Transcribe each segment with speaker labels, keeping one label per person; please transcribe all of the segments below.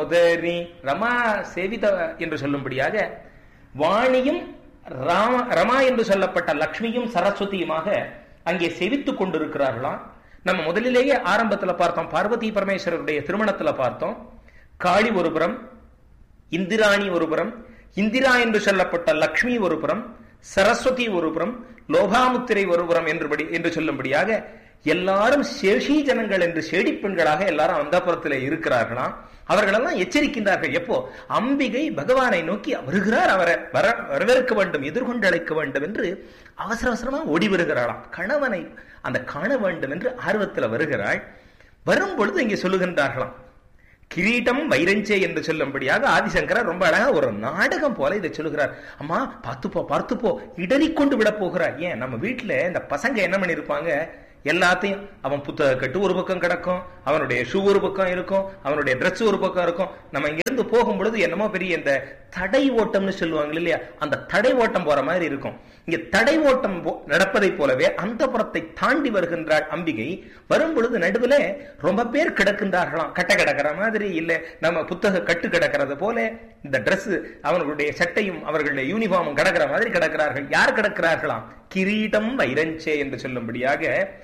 Speaker 1: சோதரி ரமா சேவித என்று சொல்லும்படியாக வாணியும் ராம ரமா என்று சொல்லப்பட்ட லக்ஷ்மியும் சரஸ்வதியுமாக அங்கே செவித்துக் கொண்டிருக்கிறார்களாம் நம்ம முதலிலேயே ஆரம்பத்துல பார்த்தோம் பார்வதி பரமேஸ்வரருடைய திருமணத்துல பார்த்தோம் காளி ஒருபுறம் இந்திராணி ஒருபுறம் இந்திரா என்று சொல்லப்பட்ட லக்ஷ்மி ஒருபுறம் சரஸ்வதி ஒருபுறம் லோபாமுத்திரை ஒருபுறம் என்றுபடி என்று சொல்லும்படியாக எல்லாரும் சேஷி ஜனங்கள் என்று சேடி பெண்களாக எல்லாரும் அந்தப்புறத்தில் இருக்கிறார்களாம் அவர்களெல்லாம் எச்சரிக்கின்றார்கள் எப்போ அம்பிகை பகவானை நோக்கி வருகிறார் அவரை வர வரவேற்க வேண்டும் எதிர்கொண்டு அழைக்க வேண்டும் என்று அவசர அவசரமா ஓடி வருகிறாளாம் கணவனை அந்த காண வேண்டும் என்று ஆர்வத்தில் வருகிறாள் வரும் பொழுது இங்கே சொல்லுகின்றார்களாம் கிரீட்டம் வைரஞ்சே என்று சொல்லும்படியாக ஆதிசங்கரர் ரொம்ப அழகா ஒரு நாடகம் போல இதை சொல்லுகிறார் அம்மா பார்த்துப்போ பார்த்துப்போ இடறிக்கொண்டு விட போகிறார் ஏன் நம்ம வீட்டுல இந்த பசங்க என்ன பண்ணிருப்பாங்க எல்லாத்தையும் அவன் புத்தக கட்டு ஒரு பக்கம் கிடக்கும் அவனுடைய ஷூ ஒரு பக்கம் இருக்கும் அவனுடைய ட்ரெஸ் ஒரு பக்கம் இருக்கும் நம்ம இங்க இருந்து போகும் பொழுது என்னமோ பெரிய இந்த தடை ஓட்டம்னு சொல்லுவாங்க இல்லையா அந்த தடை ஓட்டம் போற மாதிரி இருக்கும் இங்க தடை ஓட்டம் நடப்பதை போலவே அந்த புறத்தை தாண்டி வருகின்றாள் அம்பிகை வரும் பொழுது நடுவில் ரொம்ப பேர் கிடக்கின்றார்களாம் கட்ட கிடக்கிற மாதிரி இல்ல நம்ம புத்தக கட்டு கிடக்கிறது போல இந்த ட்ரெஸ் அவர்களுடைய சட்டையும் அவர்களுடைய யூனிஃபார்மும் கிடக்கிற மாதிரி கிடக்கிறார்கள் யார் கிடக்கிறார்களாம் கிரீடம் வைரஞ்சே என்று சொல்லும்படியாக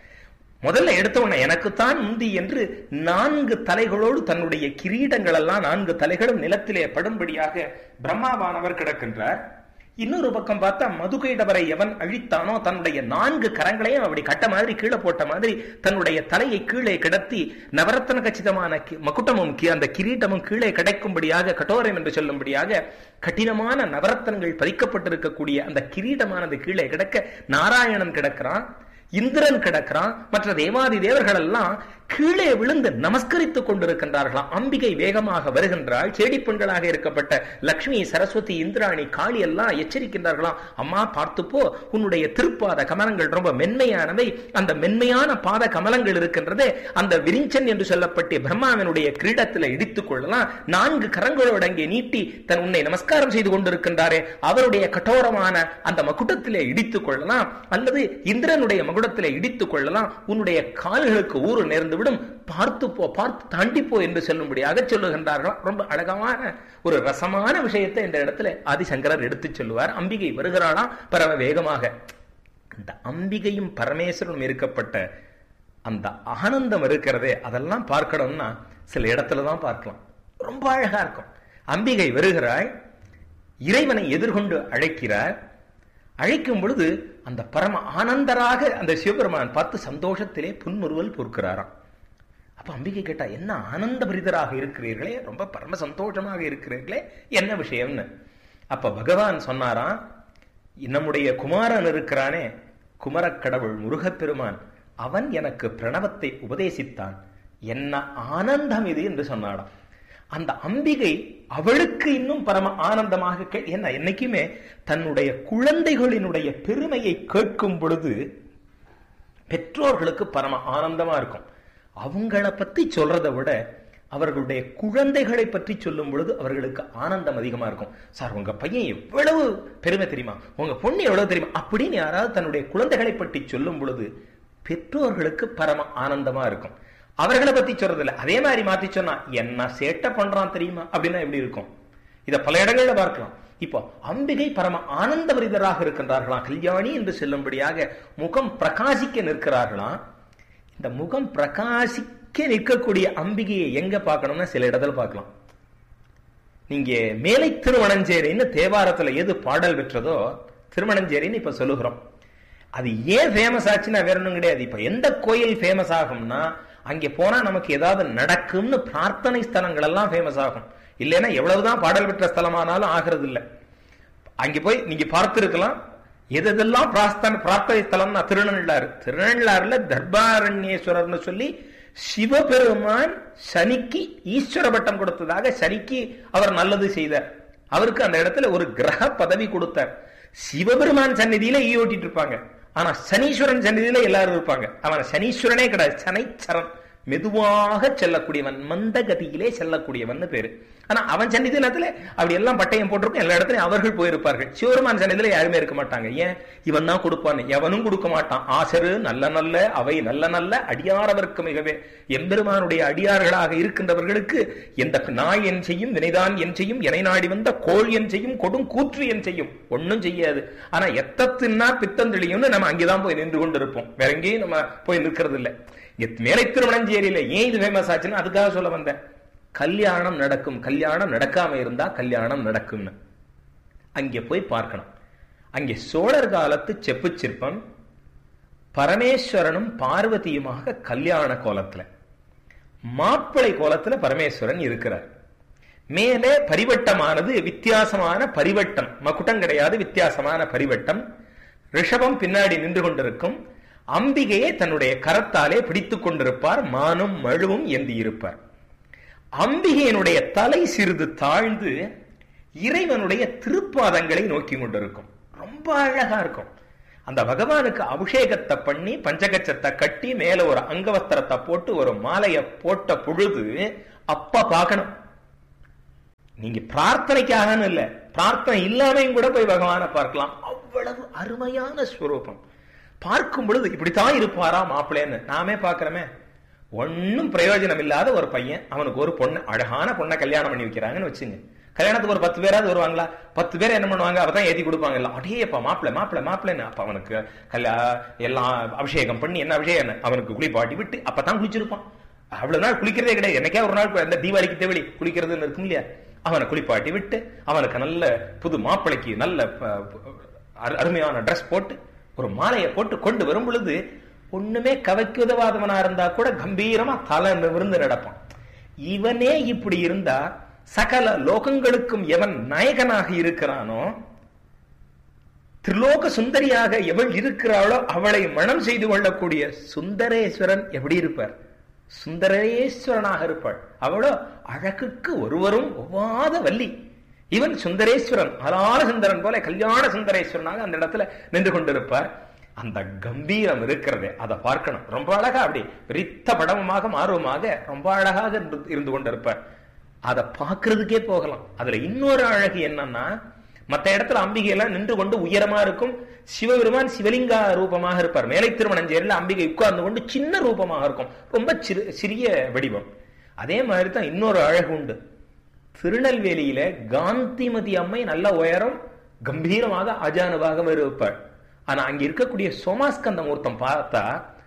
Speaker 1: முதல்ல எடுத்தவன எனக்குத்தான் முந்தி என்று நான்கு தலைகளோடு தன்னுடைய கிரீடங்கள் எல்லாம் நான்கு தலைகளும் நிலத்திலே படும்படியாக பிரம்மாவானவர் கிடக்கின்றார் இன்னொரு பக்கம் பார்த்தா மதுகைடவரை எவன் அழித்தானோ தன்னுடைய நான்கு கரங்களையும் அப்படி கட்ட மாதிரி கீழே போட்ட மாதிரி தன்னுடைய தலையை கீழே கிடத்தி நவரத்தன கச்சிதமான மகுட்டமும் அந்த கிரீட்டமும் கீழே கிடைக்கும்படியாக கட்டோரம் என்று சொல்லும்படியாக கடினமான நவரத்தனங்கள் பதிக்கப்பட்டிருக்கக்கூடிய அந்த கிரீடமானது கீழே கிடக்க நாராயணன் கிடக்கிறான் இந்திரன் கிடக்கிறான் மற்ற தேவாதி தேவர்கள் எல்லாம் கீழே விழுந்து நமஸ்கரித்துக் கொண்டிருக்கின்றார்களாம் அம்பிகை வேகமாக வருகின்றாள் செடி பெண்களாக இருக்கப்பட்ட லக்ஷ்மி சரஸ்வதி இந்திராணி காளி எல்லாம் எச்சரிக்கின்றார்களாம் அம்மா பார்த்துப்போ உன்னுடைய திருப்பாத கமலங்கள் ரொம்ப மென்மையானவை அந்த மென்மையான பாத கமலங்கள் இருக்கின்றது அந்த விரிஞ்சன் என்று சொல்லப்பட்ட பிரம்மாவினுடைய கிரீடத்தில் இடித்துக் கொள்ளலாம் நான்கு கரங்களோடு அங்கே நீட்டி தன் உன்னை நமஸ்காரம் செய்து கொண்டிருக்கின்றாரே அவருடைய கட்டோரமான அந்த மகுடத்திலே இடித்துக் கொள்ளலாம் அல்லது இந்திரனுடைய மகுடத்திலே இடித்துக் கொள்ளலாம் உன்னுடைய கால்களுக்கு ஊறு நேர்ந்து விடும் பார்த்து போ பார்த்து தாண்டி போ என்று சொல்லும்படியாக சொல்லுகின்றார்கள் ரொம்ப அழகமான ஒரு ரசமான விஷயத்தை இந்த இடத்துல ஆதிசங்கரர் எடுத்து சொல்லுவார் அம்பிகை வருகிறாளாம் பரவ வேகமாக அந்த அம்பிகையும் பரமேஸ்வரனும் இருக்கப்பட்ட அந்த ஆனந்தம் இருக்கிறதே அதெல்லாம் பார்க்கணும்னா சில இடத்துல தான் பார்க்கலாம் ரொம்ப அழகா இருக்கும் அம்பிகை வருகிறாள் இறைவனை எதிர்கொண்டு அழைக்கிறார் அழைக்கும் பொழுது அந்த பரம ஆனந்தராக அந்த சிவபெருமான் பார்த்து சந்தோஷத்திலே புன்முறுவல் பொறுக்கிறாராம் அப்ப அம்பிகை கேட்டா என்ன ஆனந்த பரிதராக இருக்கிறீர்களே ரொம்ப பரம சந்தோஷமாக இருக்கிறீர்களே என்ன விஷயம்னு அப்ப பகவான் சொன்னாராம் நம்முடைய குமாரன் இருக்கிறானே குமரக்கடவுள் முருகப்பெருமான் அவன் எனக்கு பிரணவத்தை உபதேசித்தான் என்ன ஆனந்தம் இது என்று சொன்னாடாம் அந்த அம்பிகை அவளுக்கு இன்னும் பரம ஆனந்தமாக என்ன என்னைக்குமே தன்னுடைய குழந்தைகளினுடைய பெருமையை கேட்கும் பொழுது பெற்றோர்களுக்கு பரம ஆனந்தமா இருக்கும் அவங்கள பத்தி சொல்றதை விட அவர்களுடைய குழந்தைகளை பற்றி சொல்லும் பொழுது அவர்களுக்கு ஆனந்தம் அதிகமா இருக்கும் சார் உங்க பையன் எவ்வளவு பெருமை தெரியுமா உங்க பொண்ணு எவ்வளவு தெரியுமா அப்படின்னு யாராவது தன்னுடைய குழந்தைகளை பற்றி சொல்லும் பொழுது பெற்றோர்களுக்கு பரம ஆனந்தமா இருக்கும் அவர்களை பத்தி சொல்றது இல்லை அதே மாதிரி மாத்தி சொன்னா என்ன சேட்டை பண்றான் தெரியுமா அப்படின்னா எப்படி இருக்கும் இத பல இடங்கள்ல பார்க்கலாம் இப்போ அம்பிகை பரம ஆனந்த விரிதராக இருக்கின்றார்களாம் கல்யாணி என்று சொல்லும்படியாக முகம் பிரகாசிக்க நிற்கிறார்களாம் இந்த முகம் பிரகாசிக்க நிற்கக்கூடிய அம்பிகையை எங்க பார்க்கணும்னா சில இடத்துல பார்க்கலாம் நீங்க மேலை திருவணஞ்சேரின்னு தேவாரத்துல எது பாடல் பெற்றதோ திருமணஞ்சேரின்னு இப்ப சொல்லுகிறோம் அது ஏன் ஃபேமஸ் ஆச்சுன்னா வேற ஒன்றும் கிடையாது இப்ப எந்த கோயில் ஃபேமஸ் ஆகும்னா அங்கே போனா நமக்கு ஏதாவது நடக்கும்னு பிரார்த்தனை ஸ்தலங்கள் எல்லாம் ஃபேமஸ் ஆகும் இல்லைன்னா எவ்வளவுதான் பாடல் பெற்ற ஸ்தலமானாலும் ஆகிறது இல்லை அங்கே போய் நீங்க பார்த்திருக்கலாம் எதெல்லாம் பிரார்த்தனை பிரார்த்தனை ஸ்தலம்னா திருநள்ளாறு திருநள்ளாறுல தர்பாரண்யேஸ்வரர்னு சொல்லி சிவபெருமான் சனிக்கு ஈஸ்வர பட்டம் கொடுத்ததாக சனிக்கு அவர் நல்லது செய்தார் அவருக்கு அந்த இடத்துல ஒரு கிரக பதவி கொடுத்தார் சிவபெருமான் சந்நிதியில ஈ ஓட்டிட்டு இருப்பாங்க ஆனா சனீஸ்வரன் சந்நிதியில எல்லாரும் இருப்பாங்க அவன் சனீஸ்வரனே கிடையாது சனைச்சரன் மெதுவாக செல்லக்கூடியவன் மந்த கதியிலே செல்லக்கூடியவன் பேரு ஆனா அவன் சன்னிதினத்துல அப்படி எல்லாம் பட்டயம் போட்டிருக்கும் எல்லா இடத்துலயும் அவர்கள் போயிருப்பார்கள் சிவருமான் சன்னிதில யாருமே இருக்க மாட்டாங்க ஏன் இவன் தான் கொடுப்பான் எவனும் கொடுக்க மாட்டான் ஆசரு நல்ல நல்ல அவை நல்ல நல்ல அடியாரவர்க்கு மிகவே எம்பெருமானுடைய அடியார்களாக இருக்கின்றவர்களுக்கு எந்த நாய் என் செய்யும் வினைதான் என் செய்யும் எனை நாடி வந்த கோள் என் செய்யும் கொடும் கூற்று என் செய்யும் ஒன்னும் செய்யாது ஆனா எத்தத்தின்னா பித்தந்தெளியும்னு நம்ம அங்கேதான் போய் நின்று கொண்டு இருப்போம் வேற எங்கேயும் நம்ம போய் நிற்கிறது இல்லை இங்க மேலை திருமணஞ்சேரியில ஏன் இது ஃபேமஸ் ஆச்சுன்னு அதுக்காக சொல்ல வந்தேன் கல்யாணம் நடக்கும் கல்யாணம் நடக்காம இருந்தா கல்யாணம் நடக்கும்னு அங்கே போய் பார்க்கணும் அங்கே சோழர் காலத்து செப்பு சிற்பம் பரமேஸ்வரனும் பார்வதியுமாக கல்யாண கோலத்துல மாப்பிளை கோலத்துல பரமேஸ்வரன் இருக்கிறார் மேலே பரிவட்டமானது வித்தியாசமான பரிவட்டம் மகுட்டம் கிடையாது வித்தியாசமான பரிவட்டம் ரிஷபம் பின்னாடி நின்று கொண்டிருக்கும் அம்பிகையை தன்னுடைய கரத்தாலே பிடித்துக் கொண்டிருப்பார் மானும் மழுவும் ஏந்தி இருப்பார் அம்பிகையினுடைய தலை சிறிது தாழ்ந்து இறைவனுடைய திருப்பாதங்களை நோக்கி கொண்டிருக்கும் ரொம்ப அழகா இருக்கும் அந்த பகவானுக்கு அபிஷேகத்தை பண்ணி பஞ்சகச்சத்தை கட்டி மேல ஒரு அங்கவஸ்திரத்தை போட்டு ஒரு மாலையை போட்ட பொழுது அப்ப பார்க்கணும் நீங்க பிரார்த்தனைக்காகன்னு இல்ல பிரார்த்தனை இல்லாமையும் கூட போய் பகவானை பார்க்கலாம் அவ்வளவு அருமையான ஸ்வரூபம் பார்க்கும் பொழுது இப்படித்தான் இருப்பாரா மாப்பிள்ளைன்னு நாமே பாக்குறோமே ஒன்னும் பிரயோஜனம் இல்லாத ஒரு பையன் அவனுக்கு ஒரு பொண்ணு அழகான பொண்ணை கல்யாணம் பண்ணி வைக்கிறாங்கன்னு வச்சுங்க கல்யாணத்துக்கு ஒரு பத்து பேராவது வருவாங்களா பத்து பேர் என்ன பண்ணுவாங்க அவதான் ஏத்தி கொடுப்பாங்க எல்லாம் அடேப்பா மாப்பிள்ள மாப்பிள்ள மாப்பிள்ளன்னு அப்ப அவனுக்கு கல்யா எல்லாம் அபிஷேகம் பண்ணி என்ன அபிஷேகம் அவனுக்கு குளிப்பாட்டி விட்டு அப்பதான் குளிச்சிருப்பான் அவ்வளவு நாள் குளிக்கிறதே கிடையாது என்னைக்கே ஒரு நாள் இந்த தீபாவளிக்கு தேவடி குளிக்கிறதுன்னு இருக்கும் இல்லையா அவனை குளிப்பாட்டி விட்டு அவனுக்கு நல்ல புது மாப்பிளைக்கு நல்ல அருமையான ட்ரெஸ் போட்டு ஒரு மாலையை போட்டு கொண்டு வரும் பொழுது ஒண்ணுமே கவைக்கு உதவாதவனா இருந்தா கூட கம்பீரமா தலை நிமிர்ந்து நடப்பான் இவனே இப்படி இருந்தா சகல லோகங்களுக்கும் எவன் நாயகனாக இருக்கிறானோ திரிலோக சுந்தரியாக எவள் இருக்கிறாளோ அவளை மனம் செய்து கொள்ளக்கூடிய சுந்தரேஸ்வரன் எப்படி இருப்பார் சுந்தரேஸ்வரனாக இருப்பாள் அவளோ அழகுக்கு ஒருவரும் ஒவ்வாத வள்ளி இவன் சுந்தரேஸ்வரன் அலால சுந்தரன் போல கல்யாண சுந்தரேஸ்வரனாக அந்த இடத்துல நின்று கொண்டிருப்பார் அந்த கம்பீரம் இருக்கிறதே அதை பார்க்கணும் ரொம்ப அழகா அப்படி விரித்த படமுமாக மாறுவமாக ரொம்ப அழகாக இருந்து கொண்டிருப்பார் அதை பார்க்கறதுக்கே போகலாம் அதுல இன்னொரு அழகு என்னன்னா மத்த இடத்துல அம்பிகை எல்லாம் நின்று கொண்டு உயரமா இருக்கும் சிவபெருமான் சிவலிங்க ரூபமாக இருப்பார் மேலை திருமணஞ்சேரியில் அம்பிகை உட்கார்ந்து கொண்டு சின்ன ரூபமாக இருக்கும் ரொம்ப சிறிய வடிவம் அதே மாதிரி தான் இன்னொரு அழகு உண்டு திருநெல்வேலியில காந்திமதி அம்மை நல்ல உயரம் கம்பீரமாக அஜானுவாக இருப்பாள் ஆனா அங்க இருக்கக்கூடிய சோமாஸ்கந்த மூர்த்தம் பார்த்தா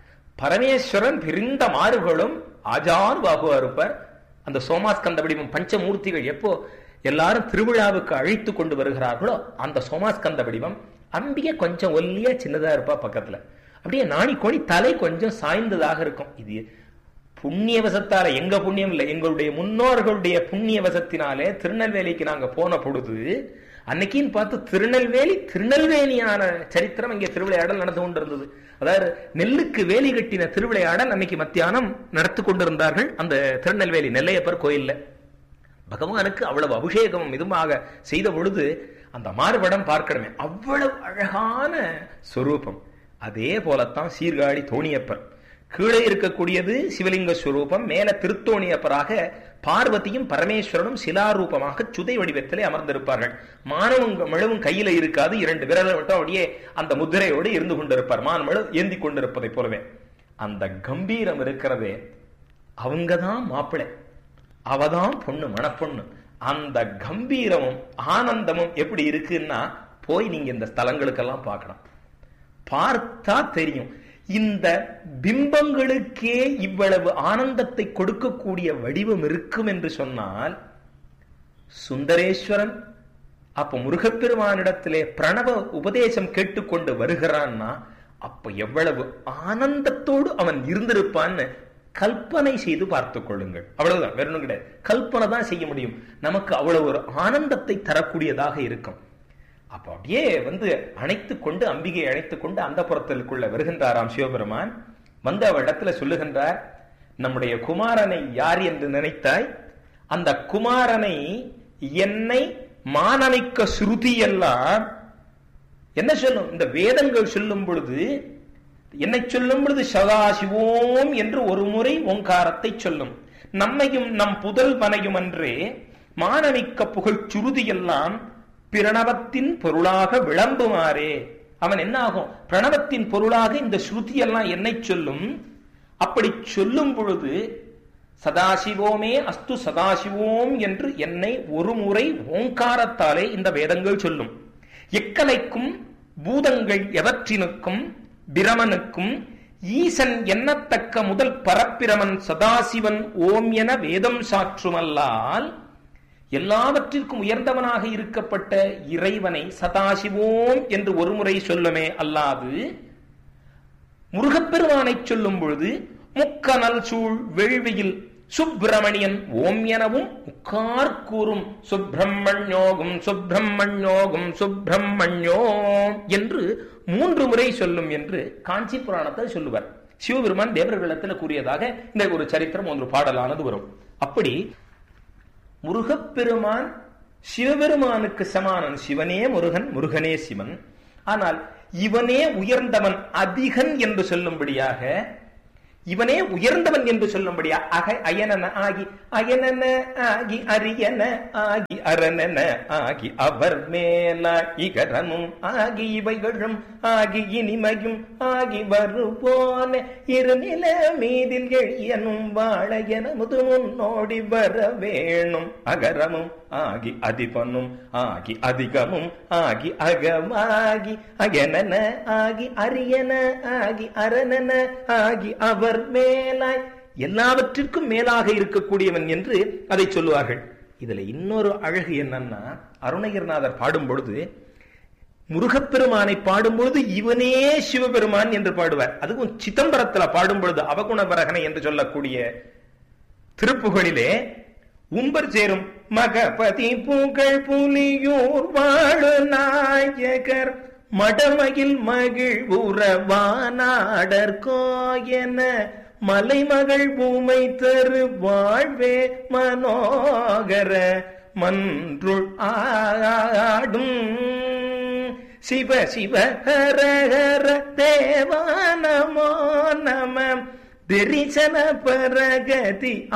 Speaker 1: பரமேஸ்வரன் பிரிந்த மாறுகளும் ஆஜானுவாகுவா இருப்பார் அந்த சோமாஸ்கந்த வடிவம் பஞ்சமூர்த்திகள் எப்போ எல்லாரும் திருவிழாவுக்கு அழைத்து கொண்டு வருகிறார்களோ அந்த சோமாஸ்கந்த வடிவம் அம்பிகை கொஞ்சம் ஒல்லியா சின்னதா இருப்பா பக்கத்துல அப்படியே நாணி கோணி தலை கொஞ்சம் சாய்ந்ததாக இருக்கும் இது புண்ணிய வசத்தால எங்க புண்ணியம் இல்லை எங்களுடைய முன்னோர்களுடைய புண்ணிய வசத்தினாலே திருநெல்வேலிக்கு நாங்க போன பொழுது அன்னைக்குன்னு பார்த்து திருநெல்வேலி திருநெல்வேலியான சரித்திரம் இங்கே திருவிளையாடல் நடந்து கொண்டிருந்தது அதாவது நெல்லுக்கு வேலி கட்டின திருவிளையாடல் அன்னைக்கு மத்தியானம் நடத்து கொண்டிருந்தார்கள் அந்த திருநெல்வேலி நெல்லையப்பர் கோயில்ல பகவானுக்கு அவ்வளவு அபிஷேகமும் இதுமாக செய்த பொழுது அந்த மாறுபடம் பார்க்கணுமே அவ்வளவு அழகான சொரூபம் அதே போலத்தான் சீர்காழி தோணியப்பர் கீழே இருக்கக்கூடியது சிவலிங்க ஸ்வரூபம் மேல திருத்தோணியப்பராக பார்வதியும் பரமேஸ்வரனும் சிலாரூபமாக சுதை வடிவத்திலே அமர்ந்திருப்பார்கள் மானவும் மழுவும் கையில இருக்காது இரண்டு விரலை மட்டும் அப்படியே அந்த முதிரையோடு இருந்து கொண்டிருப்பார் மானமழு ஏந்தி கொண்டிருப்பதை போலவே அந்த கம்பீரம் இருக்கிறதே அவங்கதான் மாப்பிள்ளை அவதான் பொண்ணு மணப்பொண்ணு அந்த கம்பீரமும் ஆனந்தமும் எப்படி இருக்குன்னா போய் நீங்க இந்த ஸ்தலங்களுக்கெல்லாம் பார்க்கணும் பார்த்தா தெரியும் இந்த பிம்பங்களுக்கே இவ்வளவு ஆனந்தத்தை கொடுக்கக்கூடிய வடிவம் இருக்கும் என்று சொன்னால் சுந்தரேஸ்வரன் அப்ப முருகப்பெருமானிடத்திலே பிரணவ உபதேசம் கேட்டுக்கொண்டு வருகிறான்னா அப்ப எவ்வளவு ஆனந்தத்தோடு அவன் இருந்திருப்பான்னு கல்பனை செய்து பார்த்துக் கொள்ளுங்கள் அவ்வளவுதான் வேற ஒன்றும் கிடையாது கல்பனை தான் செய்ய முடியும் நமக்கு அவ்வளவு ஒரு ஆனந்தத்தை தரக்கூடியதாக இருக்கும் அப்ப அப்படியே வந்து அணைத்து கொண்டு அம்பிகை அழைத்து கொண்டு அந்த புறத்திற்குள்ள வருகின்றாராம் சிவபெருமான் வந்து அவ இடத்துல சொல்லுகின்றார் நம்முடைய குமாரனை யார் என்று நினைத்தாய் அந்த குமாரனை என்னை மானமிக்க சுருதி எல்லாம் என்ன சொல்லும் இந்த வேதங்கள் சொல்லும் பொழுது என்னை சொல்லும் பொழுது சதாசிவோம் என்று ஒரு முறை ஓங்காரத்தை சொல்லும் நம்மையும் நம் புதல்வனையும் அன்றே மானமிக்க புகழ் சுருதியெல்லாம் பிரணவத்தின் பொருளாக விளம்புமாறே அவன் என்ன ஆகும் பிரணவத்தின் பொருளாக இந்த ஸ்ருதி எல்லாம் என்னை சொல்லும் அப்படி சொல்லும் பொழுது சதாசிவோமே அஸ்து சதாசிவோம் என்று என்னை ஒரு முறை ஓங்காரத்தாலே இந்த வேதங்கள் சொல்லும் எக்கலைக்கும் பூதங்கள் எவற்றினுக்கும் பிரமனுக்கும் ஈசன் எண்ணத்தக்க முதல் பரப்பிரமன் சதாசிவன் ஓம் என வேதம் சாற்றுமல்லால் எல்லாவற்றிற்கும் உயர்ந்தவனாக இருக்கப்பட்ட இறைவனை சதாசிவோம் என்று ஒருமுறை சொல்லுமே அல்லாது முருகப்பெருமானை சொல்லும் பொழுது முக்கனல் சூழ் வேள்வியில் சுப்பிரமணியன் ஓம் எனவும் உக்கார் கூறும் சுப்பிரமணியோகும் சுப்பிரமணியோகும் சுப்பிரமணியோம் என்று மூன்று முறை சொல்லும் என்று காஞ்சி புராணத்தில் சொல்லுவார் சிவபெருமான் தேவர்களிடத்தில் கூறியதாக இந்த ஒரு சரித்திரம் ஒன்று பாடலானது வரும் அப்படி முருகப்பெருமான் சிவபெருமானுக்கு சமானன் சிவனே முருகன் முருகனே சிவன் ஆனால் இவனே உயர்ந்தவன் அதிகன் என்று சொல்லும்படியாக இவனே உயர்ந்தவன் என்று சொல்லும்படியா அக அயனன ஆகி அயனன ஆகி அரியன ஆகி அரணன ஆகி அவர் மேல இகரமும் ஆகி இவைகளும் ஆகி இனிமையும் ஆகி வருபோன இருநில மீதில் எழியனும் வாழ என முது முன்னோடி வர வேணும் அகரமும் ஆகி அதிபனும் ஆகி அதிகமும் ஆகி அகமாகி அகனன ஆகி அரியன ஆகி அரணன ஆகி அவர் மேலாய் எல்லாவற்றிற்கும் மேலாக இருக்கக்கூடியவன் என்று அதை சொல்லுவார்கள் இதுல இன்னொரு அழகு என்னன்னா அருணகிரிநாதர் பாடும் பொழுது முருகப்பெருமானை பாடும்போது இவனே சிவபெருமான் என்று பாடுவார் அதுவும் சிதம்பரத்துல பாடும் பொழுது அவகுணபரகனை என்று சொல்லக்கூடிய திருப்புகளிலே உம்பர் சேரும் மகபதி புகழ் புலியூர் வாழு நாயகர் மடமகில் மகிழ் உறவானாடர் கோயன மலைமகள் பூமை தரு வாழ்வே மனோகர மன்றுள் ஆடும் சிவ சிவ ஹர ஹர தேவானமோ நம தரிசன பரகதி